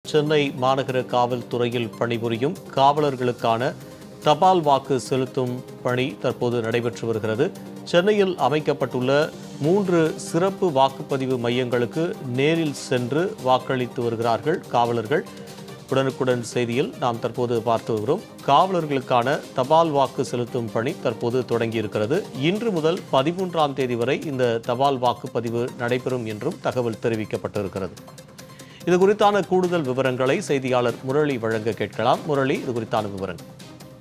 சென்னை மாநகர காவல்துறையில் பணிபுரியும் காவலர்களுக்கான தபால் வாக்கு செலுத்தும் பணி தற்போது நடைபெற்று வருகிறது சென்னையில் அமைக்கப்பட்டுள்ள மூன்று சிறப்பு வாக்குப்பதிவு மையங்களுக்கு நேரில் சென்று வாக்களித்து வருகிறார்கள் காவலர்கள் உடனுக்குடன் செய்தியில் நாம் தற்போது பார்த்து வருகிறோம் காவலர்களுக்கான தபால் வாக்கு செலுத்தும் பணி தற்போது தொடங்கியிருக்கிறது இன்று முதல் பதிமூன்றாம் தேதி வரை இந்த தபால் வாக்குப்பதிவு நடைபெறும் என்றும் தகவல் தெரிவிக்கப்பட்டிருக்கிறது இது குறித்தான கூடுதல் விவரங்களை செய்தியாளர் முரளி வழங்க கேட்கலாம் முரளி இது குறித்தான விவரங்கள்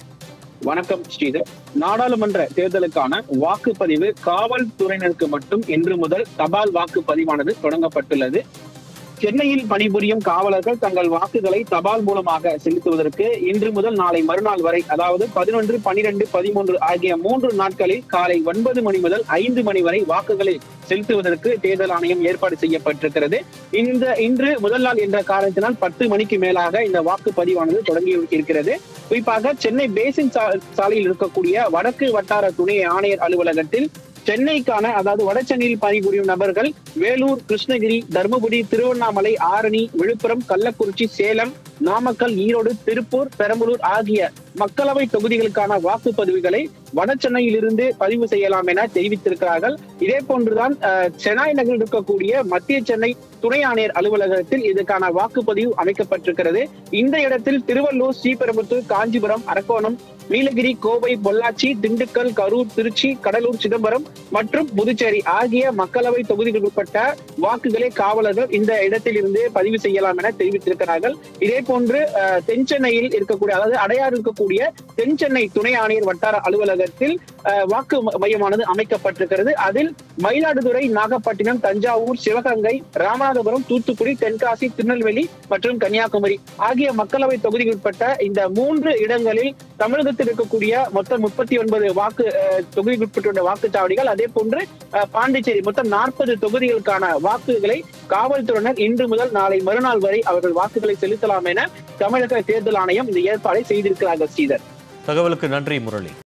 வணக்கம் ஸ்ரீதர் நாடாளுமன்ற தேர்தலுக்கான வாக்குப்பதிவு காவல்துறையினருக்கு மட்டும் இன்று முதல் தபால் வாக்குப்பதிவானது தொடங்கப்பட்டுள்ளது சென்னையில் பணிபுரியும் காவலர்கள் தங்கள் வாக்குகளை தபால் மூலமாக செலுத்துவதற்கு இன்று முதல் நாளை மறுநாள் வரை அதாவது பதினொன்று பனிரெண்டு பதிமூன்று ஆகிய மூன்று நாட்களில் காலை ஒன்பது மணி முதல் ஐந்து மணி வரை வாக்குகளை செலுத்துவதற்கு தேர்தல் ஆணையம் ஏற்பாடு செய்யப்பட்டிருக்கிறது இந்த இன்று முதல் நாள் என்ற காரணத்தினால் பத்து மணிக்கு மேலாக இந்த வாக்குப்பதிவானது தொடங்கி இருக்கிறது குறிப்பாக சென்னை பேசின் சா- சாலையில் இருக்கக்கூடிய வடக்கு வட்டார துணை ஆணையர் அலுவலகத்தில் சென்னைக்கான அதாவது வட சென்னையில் பணிபுரியும் நபர்கள் வேலூர் கிருஷ்ணகிரி தருமபுரி திருவண்ணாமலை ஆரணி விழுப்புரம் கள்ளக்குறிச்சி சேலம் நாமக்கல் ஈரோடு திருப்பூர் பெரம்பலூர் ஆகிய மக்களவை தொகுதிகளுக்கான வாக்குப்பதிவுகளை வட சென்னையிலிருந்து பதிவு செய்யலாம் என தெரிவித்திருக்கிறார்கள் இதே போன்றுதான் அஹ், சென்னாய் நகரில் இருக்கக்கூடிய மத்திய சென்னை துணை ஆணையர் அலுவலகத்தில் இதற்கான வாக்குப்பதிவு அமைக்கப்பட்டிருக்கிறது இந்த இடத்தில் திருவள்ளூர் ஸ்ரீபெரும்புத்தூர் காஞ்சிபுரம் அரக்கோணம் நீலகிரி கோவை பொள்ளாச்சி திண்டுக்கல் கரூர் திருச்சி கடலூர் சிதம்பரம் மற்றும் புதுச்சேரி ஆகிய மக்களவை தொகுதிகளுக்குட்பட்ட வாக்குகளை காவலர்கள் இந்த இடத்தில் இருந்து பதிவு செய்யலாம் என தெரிவித்திருக்கிறார்கள் இதே போன்று அஹ், தென் சென்னையில் இருக்கக்கூடிய அதாவது அடையாறு இருக்கக்கூடிய தென் சென்னை துணை ஆணையர் வட்டார அலுவலகத்தில் அஹ், வாக்கு ம- மையமானது அமைக்கப்பட்டிருக்கிறது அதில் மயிலாடுதுறை நாகப்பட்டினம் தஞ்சாவூர் சிவகங்கை ராமநாதபுரம் தூத்துக்குடி தென்காசி திருநெல்வேலி மற்றும் கன்னியாகுமரி ஆகிய மக்களவை தொகுதிக்குட்பட்ட இந்த மூன்று இடங்களில் தமிழகத்தில் இருக்கக்கூடிய மொத்தம் முப்பத்தி ஒன்பது வாக்கு அஹ், தொகுதிக்குட்பட்டுள்ள வாக்குச்சாவடிகள் அதே போன்று அஹ், பாண்டிச்சேரி மொத்தம் நாற்பது தொகுதிகளுக்கான வாக்குகளை காவல்துறையினர் இன்று முதல் நாளை மறுநாள் வரை அவர்கள் வாக்குகளை செலுத்தலாம் என தமிழக தேர்தல் ஆணையம் இந்த ஏற்பாடை செய்திருக்கிறார்கள் ஸ்ரீதர் தகவலுக்கு நன்றி முரளி